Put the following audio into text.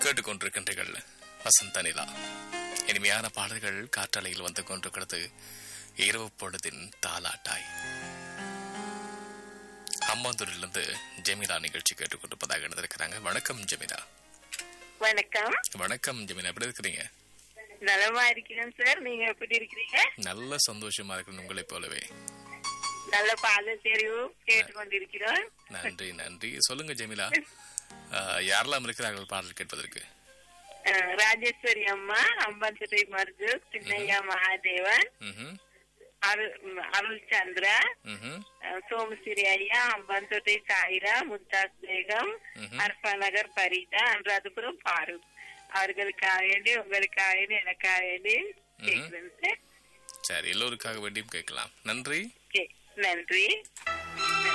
கேட்டுக்கொண்டிருக்கின்றீர்கள் வசந்த நிலா இனிமையான பாடல்கள் காற்றலையில் வந்து கொண்டிருக்கிறது இரவு பொழுதின் தாலாட்டாய் அம்மாந்தூரிலிருந்து ஜெமிலா நிகழ்ச்சி கேட்டுக்கொண்டிருப்பதாக இருந்திருக்கிறாங்க வணக்கம் ஜெமிலா வணக்கம் வணக்கம் ஜெமிலா எப்படி இருக்கிறீங்க நலமா இருக்கிறேன் சார் நீங்க எப்படி இருக்கிறீங்க நல்ல சந்தோஷமா இருக்கிறேன் உங்களைப் போலவே நல்ல பால தெரிவு கேட்டுக்கொண்டிருக்கிறோம் நன்றி நன்றி சொல்லுங்க ஜெமிலா ஆஹ், யாரெல்லாம் இருக்கிறார்கள் பாடல் கேட்பதற்கு அஹ், ராஜேஸ்வரி அம்மா அம்பாந்துரை மருது சின்னையா மகாதேவன் ம்ஹும், அருள் ம், அருள் சந்திரா ம்ஹும், அஹ், சோமசிரி ஐயா அம்பாந்தோட்டை சாயிரா மும்தாஸ் பேகம் ம்ஹும். அர்பா நகர் பரீதா அனுராதபுரம் பாரூக் அவர்களுக்காக வேண்டி உங்களுக்காக வேண்டி எனக்காக வேண்டி கேட்கிறேன் சார் சரி எல்லோருக்காக வேண்டியும் கேட்கலாம் நன்றி கே- நன்றி